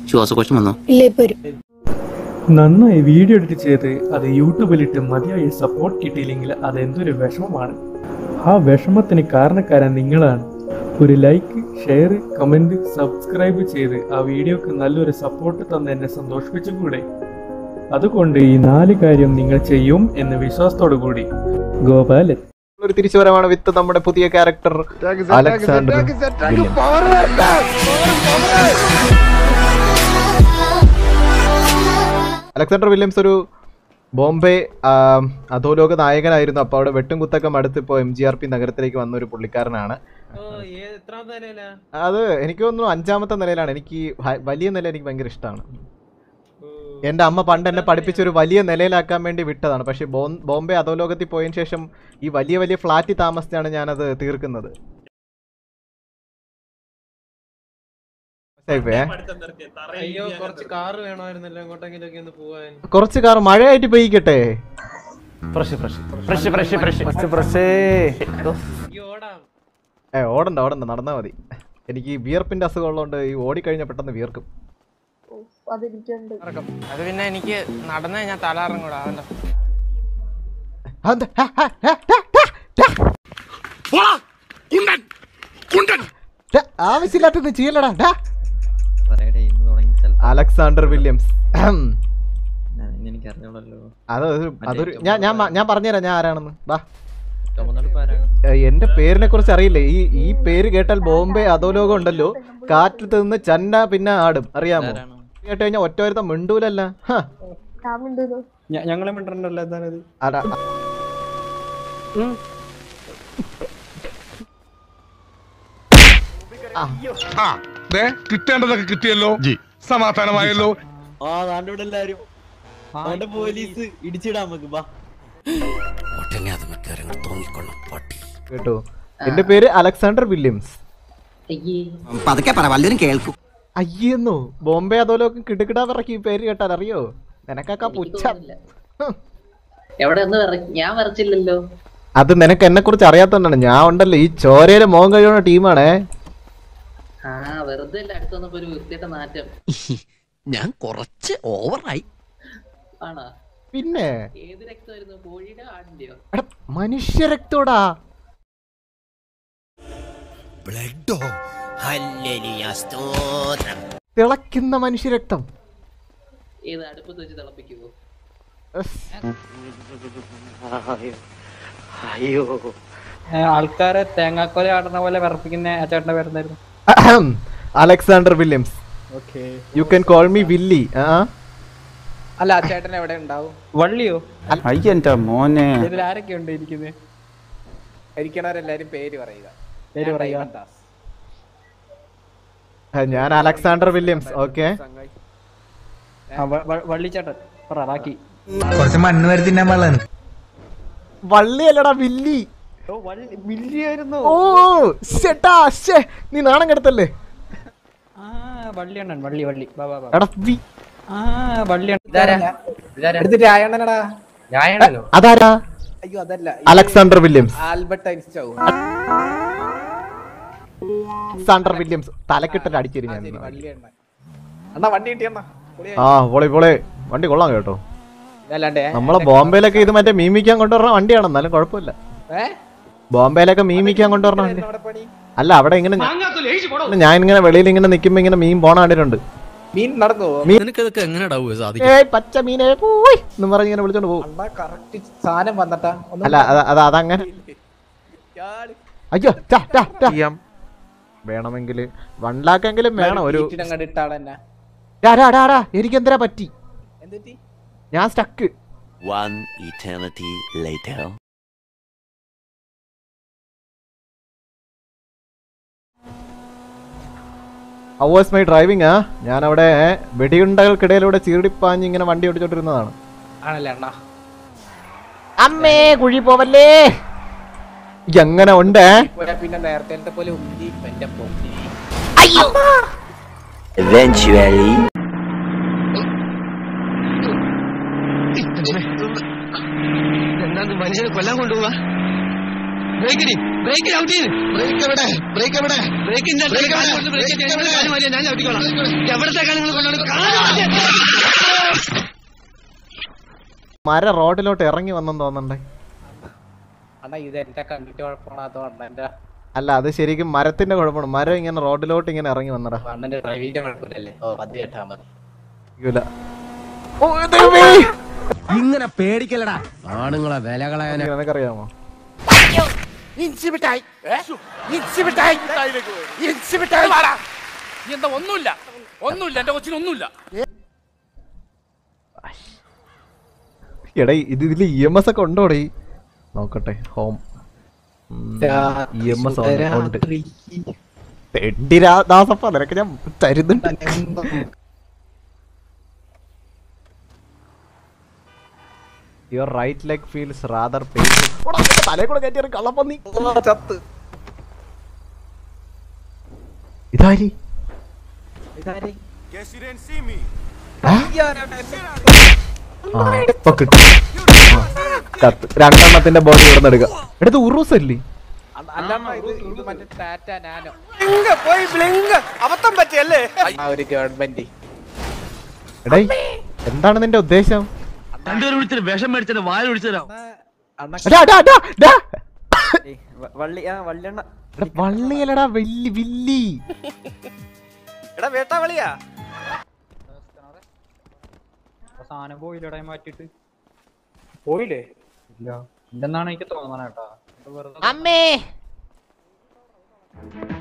ശ്വാസകോശം വന്നോ ഇല്ല ഇപ്പൊ വരും നന്നായി വീഡിയോ എഡിറ്റ് ചെയ്ത് അത് യൂട്യൂബിലിട്ട് മതിയായ സപ്പോർട്ട് കിട്ടിയില്ലെങ്കിൽ അത് എന്തൊരു വിഷമമാണ് ആ വിഷമത്തിന് കാരണക്കാരൻ നിങ്ങളാണ് ഒരു ലൈക്ക് ഷെയർ കമന്റ് സബ്സ്ക്രൈബ് ചെയ്ത് ആ വീഡിയോക്ക് നല്ലൊരു സപ്പോർട്ട് തന്ന് എന്നെ സന്തോഷിപ്പിച്ചുകൂടെ അതുകൊണ്ട് ഈ നാല് കാര്യം നിങ്ങൾ ചെയ്യും എന്ന വിശ്വാസത്തോടു കൂടി ഗോപാലൻ ഒരു തിരിച്ചുവരവാണ് വിത്ത് നമ്മുടെ പുതിയ ക്യാരക്ടർ അലക്സാണ്ടർ അലക്സാണ്ടർ വില്യംസ് ഒരു ബോംബെ ആം, അധോലോക നായകനായിരുന്നു അപ്പോൾ അവിടെ വെട്ടും കുത്തൊക്കെ മടുത്ത് ഇപ്പോൾ എം ജി ആർ പി നഗരത്തിലേക്ക് വന്ന ഒരു പുള്ളിക്കാരനാണ് അത് എനിക്ക് തോന്നുന്നു അഞ്ചാമത്തെ നിലയിലാണ് എനിക്ക് ഭ- വലിയ നില എനിക്ക് ഭയങ്കര ഇഷ്ടമാണ് എന്റെ അമ്മ പണ്ട് എന്നെ പഠിപ്പിച്ച ഒരു വലിയ നിലയിലാക്കാൻ വേണ്ടി വിട്ടതാണ് പക്ഷെ ബോം- ബോംബെ അധോലോകത്തിൽ പോയതിനു ശേഷം ഈ വലിയ വലിയ ഫ്ലാറ്റിൽ താമസിച്ചാണ് ഞാനത് തീർക്കുന്നത് മനസ്സിലായിപ്പോയേ? അയ്യോ കുറച്ച് കാറ് വേണമായിരുന്നല്ലോ എങ്ങോട്ടെങ്കിലും ഒക്കെ ഒന്ന് പോവാൻ കുറച്ച് കാർ മഴയായിട്ട് പെയ്യിക്കട്ടെ അയ്യോ ഓടാം ഏ ഓടണ്ട ഓടണ്ട നടന്നാ മതി എനിക്ക് ഈ വിയർപ്പിന്റെ അസുഖം ഉള്ളതുകൊണ്ട് ഈ ഓടിക്കഴിഞ്ഞാൽ പെട്ടെന്ന് വിയർക്കും അത് പിന്നെ എനിക്ക് നടന്നു കഴിഞ്ഞാൽ തല ഇറങ്ങൂടാ അതല്ല അതെന്താ? ഹ, ഹ, ഹ, ഹ, ഹ, ഹ. ഛെ, ആവശ്യമില്ലാത്തത് ചെയ്യലടാ ഡാ. അലക്സാണ്ടർ വില്യംസ് അഹം. അത് ഒരു- അതൊരു ഞാൻ ഞാൻ മ- ഞാൻ പറഞ്ഞുതരാം ഞാൻ ആരാണെന്ന് വാ ഏ, എന്റെ പേരിനെ കുറിച്ച് അറിയില്ലേ ഈ ഈ പേര് കേട്ടാൽ ബോംബെ അധോലോകം ഉണ്ടല്ലോ കാറ്റത്ത് നിന്ന് ചന്ന പിന്നെ ആടും അറിയാമോ കേട്ട് കഴിഞ്ഞാൽ ഒറ്റ വരുത്ത മിണ്ടൂലല്ല ഹ. ഞങ്ങളെ മിണ്ടല്ലോ എന്താണത് അടാ. ആ ദേ കിട്ടേണ്ടതൊക്കെ കിട്ടിയല്ലോ സമാധാനമായല്ലോ ആ നാണ്ടോടെ എല്ലാരും അവന്റെ പോലീസ് ഇടിച്ചിടാൻ നമുക്ക് ബാ ഉടനെ അത് മിക്കവാറും തോന്നിക്കൊള്ളും പട്ടി കേട്ടോ എന്റെ പേര് അലക്സാണ്ടർ വില്യംസ് പതുക്കെ പറ വല്ലവരും കേൾക്കും അയ്യെന്നോ ബോംബെ അധോലോകം കിടുകിടാ വിറക്കി ഈ പേര് കേട്ടാൽ അറിയോ നിനക്കൊക്കെ പുച്ഛ ഹും. എവിടെ ഒന്ന് വര- ഞാൻ വരച്ചില്ലല്ലോ അത് നിനക്ക് എന്നെ കുറിച്ച് അറിയാത്തോണ്ടാണ് ഞാൻ ഉണ്ടല്ലോ ഈ ചോരയിലെ മോൻ കഴിയുന്ന ടീമാണേ ആ വെറുതെ അല്ല അടുത്ത് വന്നപ്പോ ഒരു വൃത്തിയുടെ നാറ്റം ഞാൻ കുറച്ച് ഓവറായി ആണോ പിന്നെ ഏത് രക്തമായിരുന്നു കോഴിയുടെ ആടിന്റെയോ എടാ മനുഷ്യരക്തോടാ ബ്ലഡോ സ്തോത്രം തിളക്കുന്ന മനുഷ്യരക്തം ഏത് അടുപ്പത്ത് വെച്ച് തിളപ്പിക്കുവോ ആൾക്കാരെ തേങ്ങാക്കൊല ആടുന്ന പോലെ വിറപ്പിക്കുന്ന ആ ചേട്ടന്റെ പേരെന്തായിരുന്നു അഹം. Alexander Williams you can call me Willy ആ അല്ല ആ ചേട്ടൻ എവിടെ ഉണ്ടാവും വള്ളിയോ അയ്യന്റെ മോനെ ഇതിൽ ആരൊക്കെ ഉണ്ട് ഇരിക്കുന്നത് ഇരിക്കണവരെല്ലാരും പേര് പറയുക പേര് പറയുക ആ, ഞാൻ അലക്സാണ്ടർ വില്യംസ് ഓക്കെ ആ, വ- വ- വള്ളിച്ചേട്ടൻ പറ ബാക്കി കുറച്ച് മണ്ണ് വരെ തിന്നാൻ പാടില്ലാണ് വള്ളിയല്ലടാ വില്ലി ഓ വള്ളി മില്ലിയായിരുന്നു ഓ ശ്ശെട്ടാ, ശ്ശെ. നീ നാണം കെടുത്തല്ലേ ആ വള്ളിയണ്ണൻ വള്ളി വള്ളി വാ വാ വാ എടാ വി ആ വള്ളിയണ്ണൻ എടുത്തിട്ട് ആയണ്ണനടാ അതാരാ അയ്യോ അതല്ല Alexander Williams Albert Einstein Alexander Williams തലക്കെട്ടിട്ട് അടിച്ചിരി ഞാൻ ശരി വള്ളി എണ്ണ അണ്ണാ വണ്ടി കിട്ടിയണ്ണ ആ പോളെ പോളെ വണ്ടി കൊള്ളാം കേട്ടോ അല്ലാണ്ടേ നമ്മളെ ബോംബെയിലൊക്കെ ഇത് മറ്റേ മീമിക്കാൻ കൊണ്ടുവരണ വണ്ടിയാണ് എന്നാലും കുഴപ്പമില്ല ഏ ബോംബെയിലൊക്കെ മീമിക്കാൻ കൊണ്ടുവരണ വണ്ടി അവിടെ പണി അല്ല അവിടെ ഇങ്ങനെ ഞ- ഞാൻ ഇങ്ങനെ വെളിയിൽ ഇങ്ങനെ നിക്കുമ്പോ ഇങ്ങനെ മീൻ പോണ കണ്ടിട്ടുണ്ട് മീൻ നടന്നു പോവോ നിനക്കതൊക്കെ എങ്ങനെ ഉണ്ടാവുക സാധിക്കും ഏയ് പച്ച മീനെ പോയി എന്ന് പറഞ്ഞ് ഇങ്ങനെ വിളിച്ചോണ്ട് പോകും അണ്ണാ കറക്റ്റ് സാധനം വന്നിട്ടാ ഒന്ന് അല്ല അത് അത് അതങ്ങനെ അയ്യോ ടാ, ടാ, ടാ. വേണമെങ്കിൽ വൺ ലാക്ക് എങ്കിലും വേണം ഒരു അങ്ങോട്ട് ഇട്ടാളെന്നെ ഡാ, ഡാ, ഡാ, ഡാ, എനിക്കെന്തിനാ പറ്റി എന്തെറ്റി ഞാൻ stuck One eternity later. Hours my driving ആ ഞാൻ അവിടെ വെടിയുണ്ടകൾക്കിടയിലൂടെ ചീറിപ്പാഞ്ഞ് ഇങ്ങനെ വണ്ടി ഓടിച്ചോണ്ടിരുന്നതാണ് ആണല്ലേ അണ്ണാ അമ്മേ കുഴി പോവല്ലേ എങ്ങനെ ഉണ്ട് പോയാ പിന്നെ നേരത്തെ പോലെ ഉന്തി എന്റെ പൊന്നി Eventually. മനുഷ്യനെ കൊല്ലാൻ കൊണ്ടുപോവാ ബ്രേക്കിന് ബ്രേക്കിന് ഔട്ട് ചെയ്ത് ബ്രേക്ക് എവിടെ ബ്രേക്ക് എവിടെ ബ്രേക്കിന്റെ ഞാൻ ചവിട്ടിക്കോളാം എവിടത്തേക്കാണ് നിങ്ങൾ കൊണ്ടുപോകുന്നത് മര റോഡിലോട്ട് ഇറങ്ങി വന്നെന്ന് തോന്നണ്ടേ അണ്ണാ ഇത് എന്റെ കണ്ടിട്ട് കുഴപ്പമാണാത്തോണ്ട് എന്റെ അല്ല അത് ശരിക്കും മരത്തിന്റെ കുഴപ്പമാണ് മരം ഇങ്ങനെ റോഡിലോട്ട് ഇങ്ങനെ ഇറങ്ങി വന്നടാ അണ്ണന്റെ ഡ്രൈവിന്റെ കുഴപ്പമില്ലല്ലേ ഓ പതി കേട്ടാ മതി ഇല്ല. ഇങ്ങനെ പേടിക്കലടാ ആണുങ്ങളെ വില കളയാൻ നിനക്കറിയാമോ എന്താ ഒന്നുമില്ല ഒന്നുമില്ല എന്റെ കൊച്ചിനൊന്നുമില്ല എടാ ഇത് ഇതില് ഇ എം എസ് ഒക്കെ ഉണ്ടോടെ നോക്കട്ടെ ഹോം ഇ എം എസ് ഉണ്ട് തെണ്ടിരാദാസപ്പ നിനക്ക് ഞാൻ തരുന്നുണ്ട് your right leg feels rather pain തലേ കൂടെ കയറ്റി കള്ളപ്പന്നി ചത്ത് ഇതാരി ആ? ആ, ഇപ്പൊ കിട്ടും ആ, ചത്ത്. രണ്ടെണ്ണത്തിന്റെ ബോഡി ഇവിടെ നിന്ന് എടുക്കുക എടുത്ത് ഉറൂസ് അല്ലേ ആ ഒരു ഗവൺമെന്റ് എടേ എന്താണ് നിന്റെ ഉദ്ദേശം രണ്ടുപേരും വിളിച്ചിട്ട് വിഷം മേടിച്ചിട്ട് വായ ഒഴിച്ചതരാം എടാ, എടാ, എടാ, എടാ. വള്ളി ആ വള്ളിയണ്ണ എടാ, വള്ളിയല്ലടാ വെല്ലി വില്ലി എടാ വേട്ടാ വള്ളിയാ സാധനം പോയില്ലടാ മാറ്റിട്ട് പോയില്ലേ ഇല്ല ഇല്ലെന്നാണ് എനിക്ക് തോന്നണ കേട്ടാ അമ്മേ